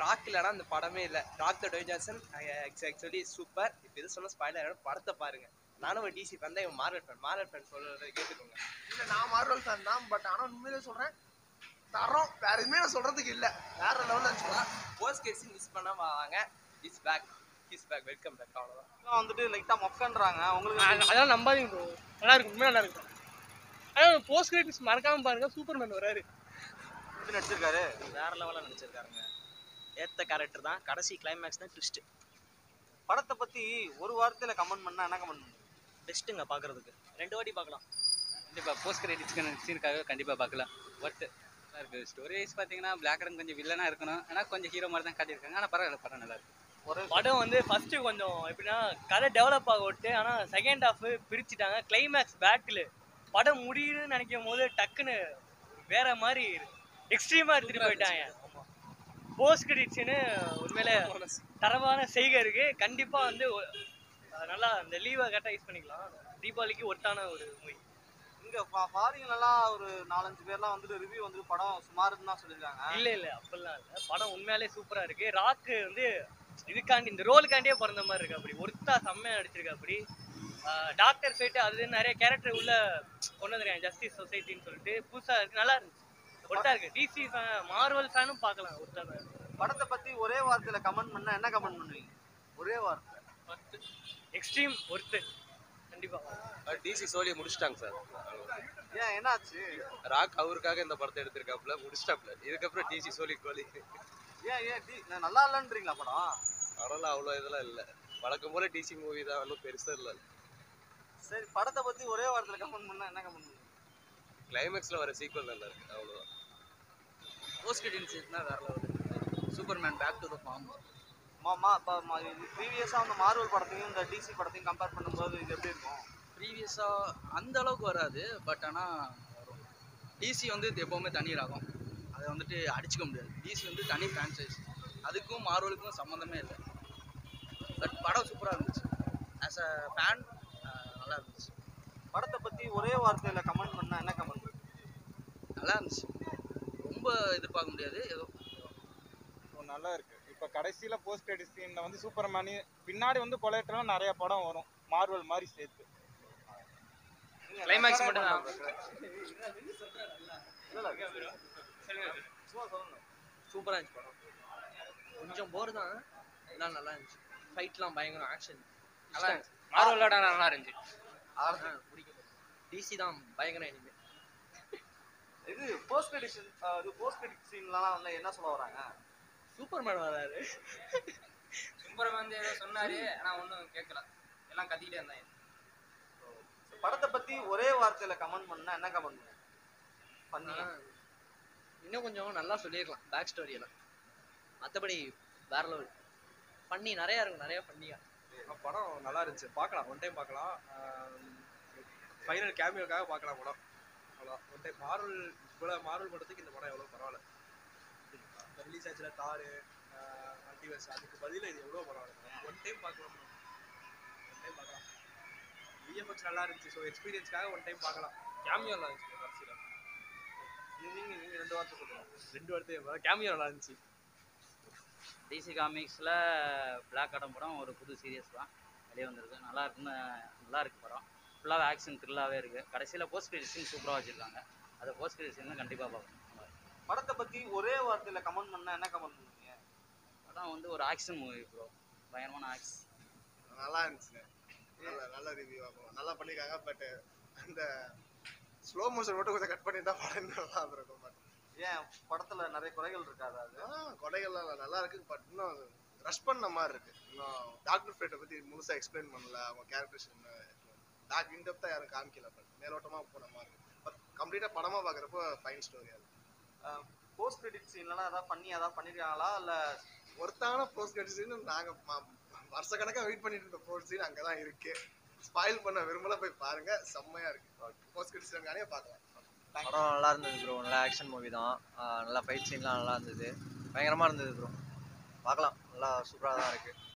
rock இல்லைனா அந்த படமே இல்லை Rock the Dwayne Johnson actually super இப்போ எது சொன்ன ஸ்பாயிலர் படத்தை பாருங்க நானும் ஒரு டிசி ஃபேன் தான் இவன் மார்வல் ஃபேன் மார்வல் ஃபேன் சொல்றதை கேட்டுக்கோங்க இல்ல நான் மார்வல் ஃபேன் தான் பட் ஆனா உண்மையிலே சொல்றேன் தரோம் வேற எதுவுமே நான் சொல்றதுக்கு இல்ல வேற லெவல்ல இருந்துச்சு போஸ்ட் கேட்ஸ் மிஸ் பண்ணாம வாங்க is back is back welcome back அவ்வளோதான் எல்லாம் வந்துட்டு லைட்டா மொக்கன்றாங்க உங்களுக்கு அதெல்லாம் நம்பாதீங்க ப்ரோ நல்லா இருக்கும் உண்மையாக நல்லா இருக்கும் ஆனால் போஸ்ட் கிரெடிட்ஸ் மறக்காம பாருங்க சூப்பர்மேன் வராரு எப்படி நடிச்சிருக்காரு வேற லெவலில் நடிச்சிருக்காருங்க ஏத்த கேரக்டர் தான் கடைசி கிளைமேக்ஸ் தான் ட்விஸ்ட் படத்தை பத்தி ஒரு வார்த்தையில கமெண்ட் பண்ணா என்ன கமெண்ட் பண்ணுவீங்க பெஸ்ட்டுங்க பார்க்கறதுக்கு ரெண்டு வாட்டி பார்க்கலாம் கண்டிப்பாக போஸ்ட் கிரெடிட்ஸ்க்கு சீனுக்காக கண்டிப்பாக பார்க்கலாம் ஒர்த்து நல்லா இருக்குது ஸ்டோரி வைஸ் பார்த்தீங்கன்னா பிளாக் அண்ட் கொஞ்சம் வில்லனாக இருக்கணும் ஆனால் கொஞ்சம் ஹீரோ மாதிரி தான் காட்டியிருக்காங்க ஆனால் பரவாயில்ல படம் நல்லா இருக்கு ஒரு படம் வந்து ஃபர்ஸ்ட் கொஞ்சம் எப்படின்னா கதை டெவலப் ஆக விட்டு ஆனால் செகண்ட் ஹாஃப் பிரிச்சுட்டாங்க கிளைமேக்ஸ் பேட்டில் படம் முடியுதுன்னு நினைக்கும் போது டக்குன்னு வேற மாதிரி எக்ஸ்ட்ரீமாக எடுத்துட்டு போயிட்டாங்க போஸ்ட் கிரெடிட்ஸ்னு உண்மையிலே தரமான செய்கை இருக்கு கண்டிப்பாக வந்து ஒ- நல்லா இந்த லீவை கரெக்டாக யூஸ் பண்ணிக்கலாம் தீபாவளிக்கு ஒட்டான ஒரு மூவி இங்க ஃபாரின்ல எல்லாம் ஒரு நாலஞ்சு பேர்லாம் வந்துட்டு ரிவ்யூ வந்துட்டு படம் சுமாருன்னு தான் சொல்லியிருக்காங்க இல்ல இல்ல அப்படிலாம் இல்ல படம் உண்மையாலே சூப்பரா இருக்கு ராக்கு வந்து இதுக்காண்டி இந்த ரோலுக்காண்டியே பிறந்த மாதிரி இருக்கு அப்படி ஒருத்தா செம்மையா நடிச்சிருக்கு அப்படி டாக்டர் ஃபைட்டு அது இதுன்னு நிறைய கேரக்டர் உள்ள கொண்டு வந்துருக்காங்க ஜஸ்டிஸ் சொசைட்டின்னு சொல்லிட்டு புதுசா இருக்கு நல்லா இருந்துச்சு ஒருத்தா இருக்கு டிசி மார்வல் ஃபேனும் பார்க்கலாம் ஒருத்தா தான் படத்தை பத்தி ஒரே வார்த்தையில கமெண்ட் பண்ணா என்ன கமெண்ட் பண்ணுவீங்க ஒரே வார்த்தை எக்ஸ்ட்ரீம் ஒர்த்து கண்டிப்பா டிசி சோழியை முடிச்சிட்டாங்க சார் ஏன் என்னாச்சு ராக் அவருக்காக இந்த படத்தை எடுத்திருக்காப்புல முடிச்சிட்டாப்ல இதுக்கப்புறம் டிசி சோழி கோழி ஏன் ஏன் டி- நான் நல்லா இல்லைன்றீங்களா படம் படம்லாம் அவ்வளோ இதெல்லாம் இல்லை வழக்கம் போல டிசி மூவி தான் ஒன்றும் பெருசாக இல்லை சரி படத்தை பத்தி ஒரே வார்த்தையில கமெண்ட் பண்ணா என்ன கமெண்ட் பண்ணுவீங்க கிளைமேக்ஸில் வர சீக்வல் நல்லா இருக்கு அவ்வளோதான் போஸ்ட் கிரெடிட்ஸ் தான் வேற level Superman back to the form மாமா இப்போ ப்ரீவியஸாக அந்த மார்வல் படத்தையும் இந்த டிசி படத்தையும் கம்பேர் பண்ணும்போது இது எப்படி இருக்கும் ப்ரீவியஸாக அந்த அளவுக்கு வராது பட் ஆனால் டிசி வந்து இது எப்போவுமே தனி ராகம் அதை வந்துட்டு அடிச்சுக்க முடியாது டிசி வந்து தனி ஃப்ரான்ச்சைஸ் அதுக்கும் மார்வலுக்கும் சம்மந்தமே இல்லை பட் படம் சூப்பராக இருந்துச்சு ஆஸ் அ ஃபேன் நல்லா இருந்துச்சு படத்தை பத்தி ஒரே வார்த்தையில கமெண்ட் பண்ணா என்ன கமெண்ட் நல்லா இருந்துச்சு ரொம்ப எதிர்பார்க்க முடியாது ஏதோ நல்லா இருக்கு இப்போ கடைசியில போஸ்ட் கிரெடிட் சீன்ல வந்து சூப்பர்மேனி பின்னாடி வந்து கொலையற்றலாம் நிறைய படம் வரும் மார்வல் மாதிரி சேர்த்து கிளைமேக்ஸ் மட்டும் தான் சூப்பராக இருந்துச்சு படம் கொஞ்சம் போர் தான் எல்லாம் நல்லா இருந்துச்சு ஃபைட்லாம் பயங்கரம் ஆக்ஷன் நல்லா இருந்துச்சு மார்வலோட நல்லா இருந்துச்சு டிசி தான் பயங்கரம் இனிமே இது போஸ்ட் எடிஷன் இது போஸ்ட் எடிட் சீன்லாம் வந்து என்ன சொல்ல வராங்க சூப்பர்மேன் வராரு சூப்பர் வந்து ஏதோ சொன்னாரு ஆனால் ஒன்றும் கேட்கல எல்லாம் கத்திக்கிட்டே இருந்தாங்க படத்தை பத்தி ஒரே வார்த்தையில கமெண்ட் பண்ணா என்ன கமெண்ட் பண்ணி இன்னும் கொஞ்சம் நல்லா சொல்லியிருக்கலாம் பேக் ஸ்டோரி எல்லாம் மற்றபடி வேற லெவல் பண்ணி நிறையா இருக்கும் நிறையா பண்ணியா படம் நல்லா இருந்துச்சு பார்க்கலாம் ஒன் டைம் பார்க்கலாம் ஃபைனல் கேமியோக்காக பார்க்கலாம் படம் அவ்வளோ ஒன் டைம் மார்வல் இவ்வளோ மார்வல் படத்துக்கு இந்த படம் எவ்வளோ பரவாயில்ல இப்போ ரிலீஸ் ஆச்சுல தாரு மல்டிவர்ஸ் அதுக்கு பதிலாக இது எவ்வளோ பரவாயில்ல ஒன் டைம் பார்க்கலாம் ஒன் டைம் பார்க்கலாம் விஎஃப்எக்ஸ் நல்லா இருந்துச்சு ஸோ எக்ஸ்பீரியன்ஸ்க்காக ஒன் டைம் பார்க்கலாம் கேமியோ நல்லா இருந்துச்சு கடைசியில் நீங்க நீங்க ரெண்டு வார்த்தை சொல்லுங்க ரெண்டு வார்த்தை கேமியோ நல்லா இருந்துச்சு டிசி காமிக்ஸில் பிளாக் ஆடம் படம் ஒரு புது சீரியஸ் தான் வெளியே வந்திருக்கு நல்லா இருக்குன்னு நல்லா இருக்கு படம் ஃபுல்லாகவே ஆக்ஷன் த்ரில்லாகவே இருக்குது கடைசியில் போஸ்ட் கிரெடிட் சீன் சூப்பராக வச்சுருக்காங்க அதை போஸ்ட் கிரெடிட் சீன் கண்டிப்பாக பார்க்கணும் படத்தை பத்தி ஒரே வார்த்தையில கமெண்ட் பண்ணா என்ன கமெண்ட் பண்ணுவீங்க படம் வந்து ஒரு ஆக்ஷன் மூவி ப்ரோ பயங்கரமான ஆக்ஷன் நல்லா இருந்துச்சு நல்ல நல்ல ரிவ்யூ ஆகும் நல்லா பண்ணிருக்காங்க பட் அந்த ஸ்லோ மோஷன் மட்டும் கொஞ்சம் கட் பண்ணிட்டா படம் இன்னும் நல்லா இருந்திருக்கும் பட் ஏன் படத்துல நிறைய குறைகள் இருக்காதா அது கொடைகள்லாம் இல்ல, நல்லா இருக்கு பட் இன்னும் ரஷ் பண்ண மாதிரி இருக்கு இன்னும் டாக்டர் ஃபேட்டை பத்தி முழுசா எக்ஸ்பிளைன் பண்ணல அவங்க கேரக்டர்ஸ் டாக் இன்டெப்தா யாரும் காமிக்கல பட் மேலோட்டமா போன மாதிரி இருக்கு பட் கம்ப்ளீட்டா படமா பாக்குறப்போ ஃபைன் ஸ்டோரி அது போஸ்ட் கிரெடிட் சீன்லாம் ஏதாவது பண்ணி ஏதாவது பண்ணிருக்காங்களா இல்ல ஒருத்தான போஸ்ட் கிரெடிட் நாங்க ம- வருஷ கணக்கா வெயிட் பண்ணிட்டு இருந்த போஸ்ட் சீன் அங்கதான் இருக்கு ஸ்பாயில் பண்ண விரும்பல போய் பாருங்க செம்மையா இருக்கு போஸ்ட் கிரெடிட் கானே பார்க்கலாம் படம் நல்லா இருந்தது ப்ரோ நல்ல ஆக்ஷன் மூவி தான் ஆஹ் நல்லா ஃபைட் சீன்லாம் நல்லா இருந்தது பயங்கரமாக இருந்தது ப்ரோ பார்க்கலாம் நல்லா சூப்பராக தான் இருக்குது